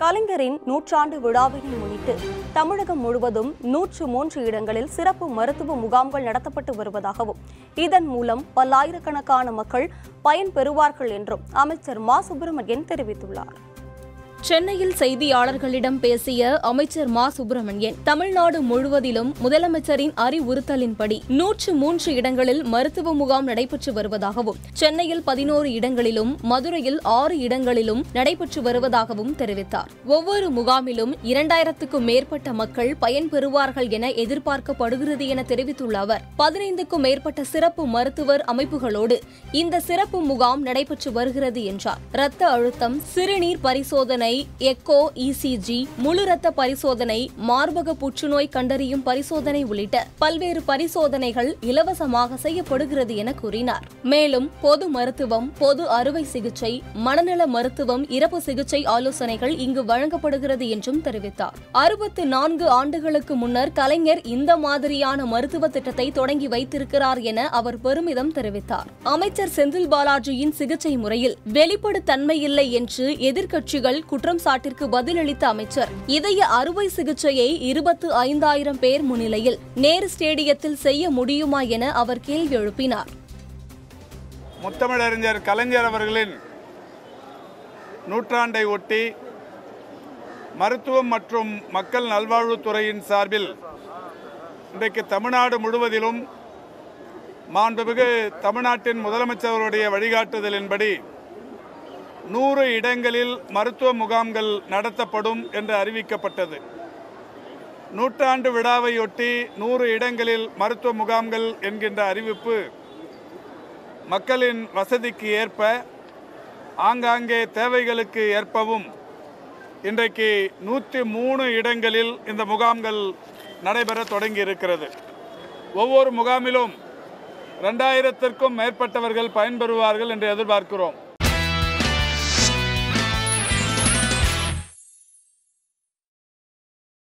கலைஞரின் நூற்றாண்டு விழாவினை முன்னிட்டு தமிழகம் முழுவதும் நூற்று மூன்று இடங்களில் சிறப்பு மருத்துவ முகாம்கள் நடத்தப்பட்டு வருவதாகவும் இதன் மூலம் பல்லாயிரக்கணக்கான மக்கள் பயன்பெறுவார்கள் என்றும் அமைச்சர் மா சுப்பிரமணியன் தெரிவித்துள்ளார் சென்னையில் செய்தியாளர்களிடம் பேசிய அமைச்சர் மா சுப்பிரமணியன் தமிழ்நாடு முழுவதிலும் முதலமைச்சரின் அறிவுறுத்தலின்படி நூற்று மூன்று இடங்களில் மருத்துவ முகாம் நடைபெற்று வருவதாகவும் சென்னையில் பதினோரு இடங்களிலும் மதுரையில் ஆறு இடங்களிலும் நடைபெற்று வருவதாகவும் தெரிவித்தார் ஒவ்வொரு முகாமிலும் இரண்டாயிரத்துக்கும் மேற்பட்ட மக்கள் பயன்பெறுவார்கள் என எதிர்பார்க்கப்படுகிறது என தெரிவித்துள்ள அவர் பதினைந்துக்கும் மேற்பட்ட சிறப்பு மருத்துவர் அமைப்புகளோடு இந்த சிறப்பு முகாம் நடைபெற்று வருகிறது என்றார் இரத்த அழுத்தம் சிறுநீர் பரிசோதனை எக்கோ இசிஜி முழு ரத்த பரிசோதனை மார்பக புற்றுநோய் கண்டறியும் பரிசோதனை உள்ளிட்ட பல்வேறு பரிசோதனைகள் இலவசமாக செய்யப்படுகிறது என கூறினார் மேலும் பொது மருத்துவம் பொது அறுவை சிகிச்சை மனநல மருத்துவம் இறப்பு சிகிச்சை ஆலோசனைகள் இங்கு வழங்கப்படுகிறது என்றும் தெரிவித்தார் அறுபத்து நான்கு ஆண்டுகளுக்கு முன்னர் கலைஞர் இந்த மாதிரியான மருத்துவ திட்டத்தை தொடங்கி வைத்திருக்கிறார் என அவர் பெருமிதம் தெரிவித்தார் அமைச்சர் செந்தில் பாலாஜியின் சிகிச்சை முறையில் வெளிப்படைத்தன்மை இல்லை என்று எதிர்க்கட்சிகள் குற்றம் சாட்டிற்கு பதிலளித்த அமைச்சர் இதய அறுவை சிகிச்சையை இருபத்து ஐந்தாயிரம் பேர் முன்னிலையில் நேரு ஸ்டேடியத்தில் செய்ய முடியுமா என அவர் கேள்வி எழுப்பினார் முத்தமிழறிஞர் கலைஞர் அவர்களின் நூற்றாண்டை ஒட்டி மருத்துவம் மற்றும் மக்கள் நல்வாழ்வுத்துறையின் சார்பில் இன்றைக்கு தமிழ்நாடு முழுவதிலும் மாண்புமிகு தமிழ்நாட்டின் முதலமைச்சருடைய வழிகாட்டுதலின்படி நூறு இடங்களில் மருத்துவ முகாம்கள் நடத்தப்படும் என்று அறிவிக்கப்பட்டது நூற்றாண்டு விழாவையொட்டி நூறு இடங்களில் மருத்துவ முகாம்கள் என்கின்ற அறிவிப்பு மக்களின் வசதிக்கு ஏற்ப ஆங்காங்கே தேவைகளுக்கு ஏற்பவும் இன்றைக்கு நூற்றி மூணு இடங்களில் இந்த முகாம்கள் நடைபெற தொடங்கி இருக்கிறது ஒவ்வொரு முகாமிலும் ரெண்டாயிரத்திற்கும் மேற்பட்டவர்கள் பயன்பெறுவார்கள் என்று எதிர்பார்க்கிறோம்